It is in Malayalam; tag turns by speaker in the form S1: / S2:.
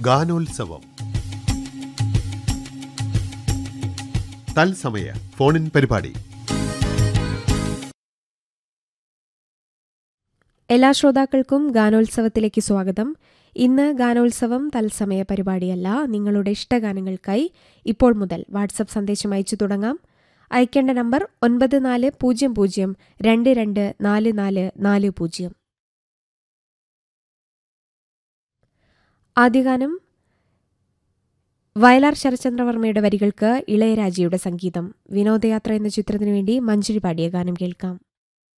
S1: ഗാനോത്സവം തത്സമയ ഫോണിൻ പരിപാടി
S2: എല്ലാ ശ്രോതാക്കൾക്കും ഗാനോത്സവത്തിലേക്ക് സ്വാഗതം ഇന്ന് ഗാനോത്സവം തത്സമയ പരിപാടിയല്ല നിങ്ങളുടെ ഇഷ്ടഗാനങ്ങൾക്കായി ഇപ്പോൾ മുതൽ വാട്സപ്പ് സന്ദേശം അയച്ചു തുടങ്ങാം അയക്കേണ്ട നമ്പർ ഒൻപത് നാല് പൂജ്യം പൂജ്യം രണ്ട് രണ്ട് നാല് നാല് നാല് പൂജ്യം ആദ്യഗാനം വയലാർ ശരചന്ദ്രവർമ്മയുടെ വരികൾക്ക് ഇളയരാജയുടെ സംഗീതം വിനോദയാത്ര എന്ന ചിത്രത്തിനു വേണ്ടി മഞ്ജരി പാടിയ ഗാനം കേൾക്കാം